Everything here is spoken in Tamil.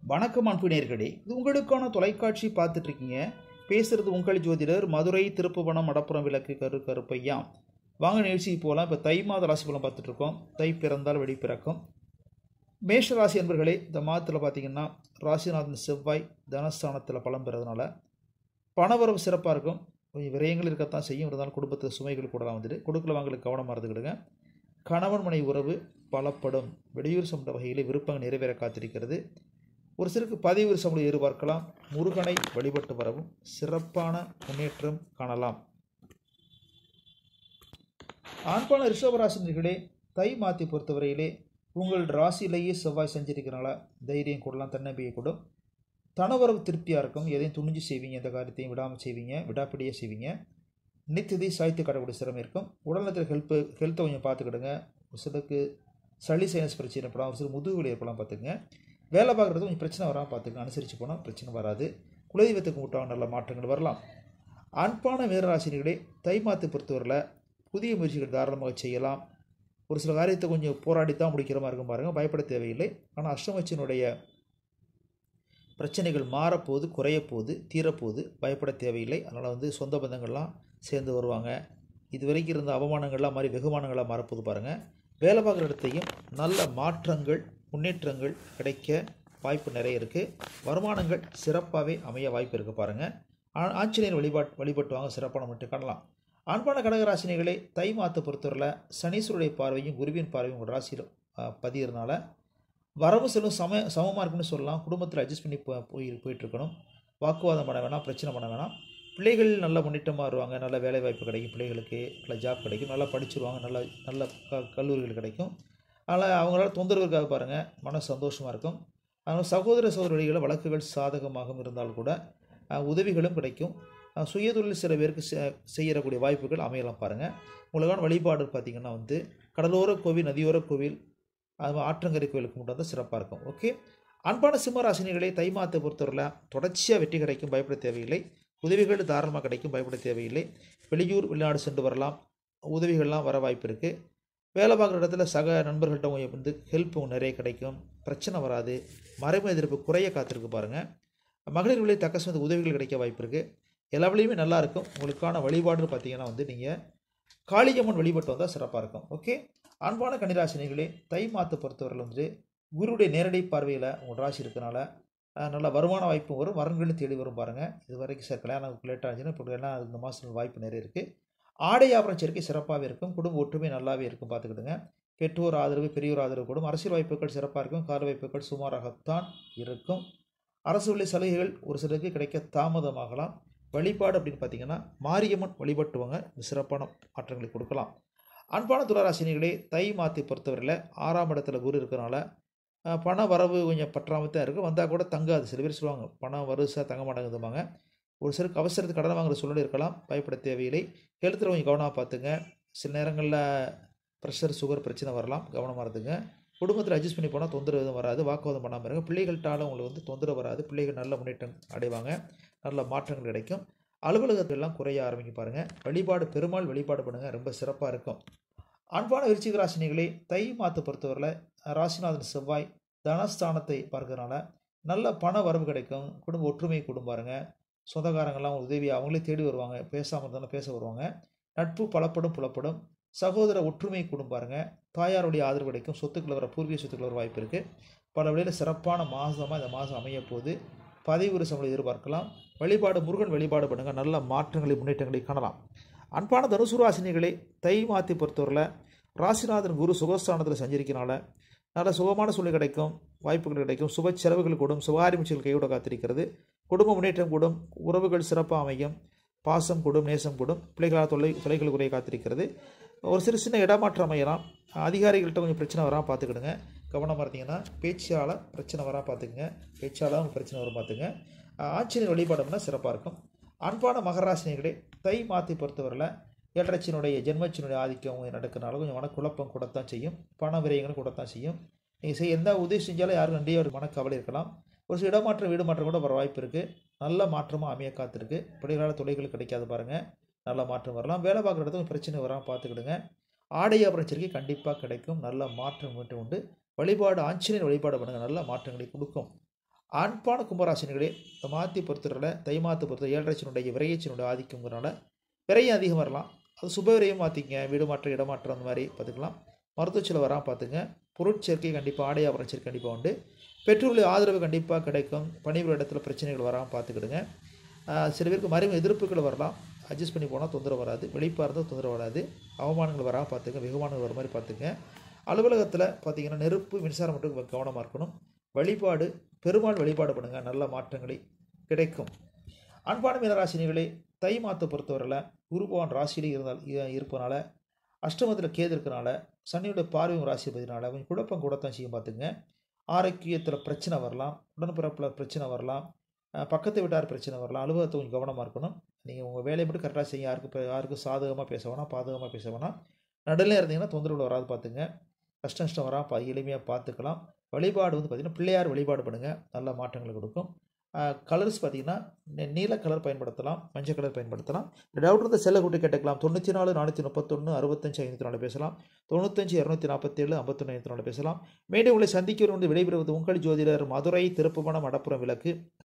வணக்கம் அன்புநேர்களே இது உங்களுக்கான தொலைக்காட்சி பார்த்துட்டு இருக்கீங்க பேசுறது உங்கள் ஜோதிடர் மதுரை திருப்புவனம் மடப்புறம் விளக்கு கரு கருப்பையா வாங்க நிகழ்ச்சிக்கு போகலாம் இப்போ தை மாத ராசி பலன் பார்த்துட்டு இருக்கோம் தை பிறந்தால் வெடி பிறக்கும் மேஷ ராசி அன்பர்களே இந்த மாதத்தில் பார்த்தீங்கன்னா ராசிநாதன் செவ்வாய் தனஸ்தானத்தில் பலம் பெறதுனால பணவரவு சிறப்பாக இருக்கும் கொஞ்சம் விரயங்கள் இருக்கத்தான் செய்யும் இருந்தாலும் குடும்பத்துக்கு சுமைகள் கூடலாம் வந்துட்டு கொடுக்கல வாங்களுக்கு கவனமாக இருந்துக்கிடுங்க கணவன் மனை உறவு பலப்படும் வெளியூர் சம்பந்த வகையில் விருப்பங்கள் நிறைவேற காத்திருக்கிறது ஒரு சிலருக்கு பதவி சம்பளம் எதிர்பார்க்கலாம் முருகனை வழிபட்டு வரவும் சிறப்பான முன்னேற்றம் காணலாம் ஆண்பான ரிஷபராசினியர்களே தை மாற்றி பொறுத்தவரையிலே உங்கள் ராசியிலேயே செவ்வாய் செஞ்சிருக்கிறனால தைரியம் கூடலாம் தன்னம்பிக்கை கூடும் தனவரவு திருப்தியாக இருக்கும் எதையும் துணிஞ்சு செய்வீங்க எந்த காரியத்தையும் விடாமல் செய்வீங்க விடாப்பிடியே செய்வீங்க நித்தியதை சாய்த்து காட்டக்கூடிய சிரமம் இருக்கும் உடல்நலத்தில் ஹெல்ப்பு ஹெல்த்தை கொஞ்சம் பார்த்துக்கிடுங்க ஒரு சிலருக்கு சளி சைனஸ் பிரச்சனை ஏற்படலாம் ஒரு சில முதுகுவலி ஏற்படலாம் பார்த்துக்குங்க வேலை பார்க்குறது கொஞ்சம் பிரச்சனை வராமல் பார்த்துங்க அனுசரித்து போனால் பிரச்சனை வராது குலதெய்வத்துக்கு முட்டாக நல்ல மாற்றங்கள் வரலாம் அன்பான வீரராசினிகளே தை மாத்து பொறுத்தவரையில் புதிய முயற்சிகள் தாராளமாக செய்யலாம் ஒரு சில காரியத்தை கொஞ்சம் போராடித்தான் முடிக்கிற மாதிரி இருக்கும் பாருங்கள் பயப்பட தேவையில்லை ஆனால் அஷ்டமச்சினுடைய பிரச்சனைகள் மாறப்போகுது குறையப்போகுது தீரப்போகுது பயப்பட தேவையில்லை அதனால் வந்து சொந்த பந்தங்கள்லாம் சேர்ந்து வருவாங்க இது வரைக்கும் இருந்த அவமானங்கள்லாம் மாதிரி வெகுமானங்களாக மாறப்போகுது பாருங்கள் வேலை பார்க்குற இடத்தையும் நல்ல மாற்றங்கள் முன்னேற்றங்கள் கிடைக்க வாய்ப்பு நிறைய இருக்குது வருமானங்கள் சிறப்பாகவே அமைய வாய்ப்பு இருக்குது பாருங்கள் ஆ- ஆஞ்சநேயர் வழிபாட் வழிபட்டுவாங்க சிறப்பான மட்டும் காணலாம் அன்பான கடகராசினிகளே தை மாற்ற பொறுத்தவரையில் சனீஸ்வருடைய பார்வையும் குருவின் பார்வையும் உங்கள் ராசியில் பதிகிறதுனால வரவு செலவும் சம சமமாக இருக்குன்னு சொல்லலாம் குடும்பத்தில் அட்ஜஸ்ட் பண்ணி போ போய் போயிட்டுருக்கணும் வாக்குவாதம் பண்ண வேணாம் பிரச்சனை பண்ண வேணாம் பிள்ளைகள் நல்ல முன்னேற்றமாக வருவாங்க நல்ல வேலை வாய்ப்பு கிடைக்கும் பிள்ளைகளுக்கு நல்ல ஜாப் கிடைக்கும் நல்லா படிச்சிருவாங்க நல்ல நல்ல க கல்லூரிகள் கிடைக்கும் அதனால் அவங்களால தொந்தரவு இருக்காது பாருங்கள் மன சந்தோஷமாக இருக்கும் அதனால் சகோதர சகோதரிகளை வழக்குகள் சாதகமாக இருந்தால் கூட அஹ், உதவிகளும் கிடைக்கும் அஹ், சுயதொழில் சில பேருக்கு செ- செய்யக்கூடிய வாய்ப்புகள் அமையலாம் பாருங்கள் உங்களுக்கான வழிபாடு பார்த்திங்கன்னா வந்து கடலோர கோவில் நதியோர கோவில் அது ஆற்றங்கரை கோயிலுக்கு மட்டும் தான் சிறப்பாக இருக்கும் ஓகே அன்பான சிம்மராசினிகளை தை மாத்தை பொறுத்தவரையில் தொடர்ச்சியாக வெற்றி கிடைக்கும் பயப்பட தேவையில்லை உதவிகள் தாராளமாக கிடைக்கும் பயப்பட தேவையில்லை வெளியூர் வெளிநாடு சென்று வரலாம் உதவிகள்லாம் வர வாய்ப்பு இருக்குது வேலை பார்க்குற இடத்துல சக நண்பர்கள்ட்ட கொஞ்சம் வந்து ஹெல்ப் நிறைய கிடைக்கும் பிரச்சனை வராது மறைமுக எதிர்ப்பு குறைய காத்திருக்கு பாருங்கள் மகளிர் விலை தக்க சொந்த உதவிகள் கிடைக்க வாய்ப்பு இருக்குது எல்லா வழியுமே நல்லா இருக்கும் உங்களுக்கான வழிபாடுன்னு பார்த்தீங்கன்னா வந்து நீங்கள் காளியம்மன் வழிபட்டு வந்தால் சிறப்பாக இருக்கும் ஓகே அன்பான கன்னிராசினிகளே தை மாற்று பொறுத்தவரையில் வந்து குருடைய நேரடி பார்வையில் உங்கள் ராசி இருக்கனால அஹ், நல்ல வருமான வாய்ப்பும் வரும் வரன்களும் தேடி வரும் பாருங்கள் இது வரைக்கும் சார் கல்யாணம் லேட் ஆச்சுன்னா இப்போ எல்லாம் இந்த மாதம் வாய்ப்பு நிறைய இருக்குது ஆடை ஆபரண சேர்க்கை சிறப்பாகவே இருக்கும் குடும்ப ஒற்றுமை நல்லாவே இருக்கும் பார்த்துக்கிடுங்க பெற்றோர் ஆதரவு பெரியோர் ஆதரவு கூடும் அரசியல் வாய்ப்புகள் சிறப்பாக இருக்கும் கால வாய்ப்புகள் சுமாராகத்தான் இருக்கும் அரசு வழி சலுகைகள் ஒரு சிலருக்கு கிடைக்க தாமதமாகலாம் வழிபாடு அப்படின்னு பார்த்தீங்கன்னா மாரியம்மன் வழிபட்டுவாங்க இந்த சிறப்பான மாற்றங்களை கொடுக்கலாம் அன்பான துளராசினிகளே தை மாற்றி பொறுத்தவரையில் ஆறாம் இடத்துல குரு இருக்கிறனால அஹ், பண வரவு கொஞ்சம் பற்றாமல் தான் இருக்குது வந்தால் கூட தங்காது சில பேர் சொல்லுவாங்க பணம் வருஷா தங்க மாட்டேங்குதுமாங்க ஒரு சிலருக்கு அவசரத்துக்கு கடன் வாங்குற சூழ்நிலை இருக்கலாம் பயப்பட தேவையில்லை ஹெல்த்தில் கொஞ்சம் கவனமாக பார்த்துங்க சில நேரங்களில் ப்ரெஷர் சுகர் பிரச்சனை வரலாம் கவனமாக இருந்துங்க குடும்பத்தில் அட்ஜஸ்ட் பண்ணி போனால் தொந்தரவு எதுவும் வராது வாக்குவாதம் பண்ணாமல் இருங்க பிள்ளைகள்ட்டாலும் உங்களுக்கு வந்து தொந்தரவு வராது பிள்ளைகள் நல்ல முன்னேற்றம் அடைவாங்க நல்ல மாற்றங்கள் கிடைக்கும் அலுவலகத்தில் எல்லாம் குறைய ஆரம்பிக்க பாருங்கள் வழிபாடு பெருமாள் வழிபாடு பண்ணுங்கள் ரொம்ப சிறப்பாக இருக்கும் அன்பான விருச்சிக ராசினிகளே தை மாற்ற பொறுத்தவரையில் ராசிநாதன் செவ்வாய் தனஸ்தானத்தை பார்க்கறனால நல்ல பண வரவு கிடைக்கும் குடும்ப ஒற்றுமை கூடும் பாருங்க சொந்தக்காரங்கெல்லாம் உதவி அவங்களே தேடி வருவாங்க பேசாமல் இருந்தாலும் பேச வருவாங்க நட்பு பலப்படும் புலப்படும் சகோதர ஒற்றுமை கூடும் பாருங்க தாயாருடைய ஆதரவு கிடைக்கும் சொத்துக்கள் வர பூர்வீக சொத்துக்கள் வர வாய்ப்பு இருக்குது பல வழியில் சிறப்பான மாதமாக இந்த மாதம் அமைய போகுது பதவி ஒரு சம்பளம் எதிர்பார்க்கலாம் வழிபாடு முருகன் வழிபாடு பண்ணுங்கள் நல்ல மாற்றங்களை முன்னேற்றங்களை காணலாம் அன்பான தனுசு ராசினிகளை தை மாற்றி பொறுத்தவரையில் ராசிநாதன் குரு சுகஸ்தானத்தில் சஞ்சரிக்கிறனால நல்ல சுகமான சூழ்நிலை கிடைக்கும் வாய்ப்புகள் கிடைக்கும் சுப செலவுகள் கூடும் சுகாரி முயற்சிகள் கைவிட காத்திருக்கிறது குடும்ப முன்னேற்றம் கூடும் உறவுகள் சிறப்பாக அமையும் பாசம் கூடும் நேசம் கூடும் பிள்ளைகளால் தொல்லை தொலைகள் குறைய காத்திருக்கிறது ஒரு சிறு சின்ன இடமாற்றம் அமையலாம் அதிகாரிகள்கிட்ட கொஞ்சம் பிரச்சனை வராமல் பார்த்துக்கிடுங்க கவனமாக இருந்தீங்கன்னா பேச்சால் பிரச்சனை வராமல் பார்த்துக்குங்க பேச்சாலும் பிரச்சனை வரும் பார்த்துங்க ஆஞ்சநேயர் வழிபாடுனா சிறப்பாக இருக்கும் அன்பான மகராசினிகளே தை மாற்றி பொறுத்தவரையில் ஏழரச்சினுடைய ஜென்மச்சினுடைய ஆதிக்கம் நடக்கிறனால கொஞ்சம் மனக்குழப்பம் கூடத்தான் செய்யும் பண விரயங்களும் கூடத்தான் செய்யும் நீங்கள் செய்ய எந்த உதவி செஞ்சாலும் யாரும் நன்றியாக ஒரு மனக்கவலை இருக்கலாம் ஒரு சில இடமாற்றம் வீடு மாற்றம் கூட வர வாய்ப்பு இருக்குது நல்ல மாற்றமாக அமைய காத்திருக்கு பிள்ளைகளால் தொலைகள் கிடைக்காது பாருங்கள் நல்ல மாற்றம் வரலாம் வேலை பார்க்குற இடத்துல பிரச்சனை வராமல் பார்த்துக்கிடுங்க ஆடை அப்புறம் கண்டிப்பாக கிடைக்கும் நல்ல மாற்றம் மட்டும் உண்டு வழிபாடு ஆஞ்சநேயர் வழிபாடு பண்ணுங்கள் நல்ல மாற்றங்களை கொடுக்கும் ஆண்பான கும்பராசினிகளே இந்த மாற்றி பொறுத்தவரை தை மாற்று பொறுத்த ஏழரைச்சினுடைய விரையச்சினுடைய ஆதிக்கங்கிறனால விரையும் அதிகம் வரலாம் அது சுபவிரையும் மாற்றிங்க வீடு மாற்றம் இடமாற்றம் அந்த மாதிரி பார்த்துக்கலாம் மருத்துவ செலவு வராமல் பார்த்துங்க பொருட்சேர்க்கை கண்டிப்பாக ஆடை ஆபரண சேர்க்கை கண்டிப்பாக உண்டு பெற்றோர்களுடைய ஆதரவு கண்டிப்பாக கிடைக்கும் பணிபுர இடத்துல பிரச்சனைகள் வராமல் பார்த்துக்கிடுங்க ஆஹ் சில பேருக்கு மறைமுக எதிர்ப்புகள் வரலாம் அட்ஜஸ்ட் பண்ணி போனால் தொந்தரவு வராது வெளிப்பாக இருந்தால் தொந்தரவு வராது அவமானங்கள் வராமல் பார்த்துங்க வெகுமானங்கள் வர மாதிரி பார்த்துங்க அலுவலகத்தில் பார்த்தீங்கன்னா நெருப்பு மின்சாரம் மட்டும் கவனமாக இருக்கணும் வழிபாடு பெருமாள் வழிபாடு பண்ணுங்கள் நல்ல மாற்றங்களை கிடைக்கும் அன்பான மீனராசினிகளே தை மாதத்தை பொறுத்தவரையில் குருபவான் ராசியிலே இருந்தால் இ- இருப்பதனால அஷ்டமத்தில் கேது இருக்கனால சனியுடைய பார்வை உங்க ராசியை பதினால கொஞ்சம் குழப்பம் கூடத்தான் செய்யும் பார்த்துங்க ஆரோக்கியத்தில் பிரச்சனை வரலாம் உடன்பிறப்பில் பிரச்சனை வரலாம் அஹ் பக்கத்து வீட்டார் பிரச்சனை வரலாம் அலுவலகத்தை கொஞ்சம் கவனமாக இருக்கணும் நீங்கள் உங்கள் வேலையை மட்டும் கரெக்டாக செய்ய யாருக்கு இப்போ யாருக்கும் சாதகமாக பேச வேணாம் பாதகமாக பேச வேணாம் நடுநிலையாக இருந்தீங்கன்னா தொந்தரவு வராது பார்த்துங்க கஷ்ட நஷ்டம் வராமல் பா எளிமையாக பார்த்துக்கலாம் வழிபாடு வந்து பார்த்திங்கன்னா பிள்ளையார் வழிபாடு பண்ணுங்கள் நல்ல மாற்றங்களை கொடுக்கும் கலர்ஸ் பார்த்தீங்கன்னா நெ- நீல கலர் பயன்படுத்தலாம் மஞ்சள் கலர் பயன்படுத்தலாம் டவுட் இருந்தால் செல்ல கூட்டி கேட்டுக்கலாம் தொண்ணூற்றி நாலு நானூற்றி முப்பத்தொன்று அறுபத்தஞ்சு ஐநூற்றி நாலு பேசலாம் தொண்ணூத்தஞ்சு இரநூத்தி நாற்பத்தேழு ஐம்பத்தொன்று ஐநூற்றி நாலு பேசலாம் மேலும் உங்களை சந்திக்கிறோம் விடைபெறுவது உங்கள் ஜோதிடர் மதுரை திருப்புவனம் மடப்புறம் விளக்கு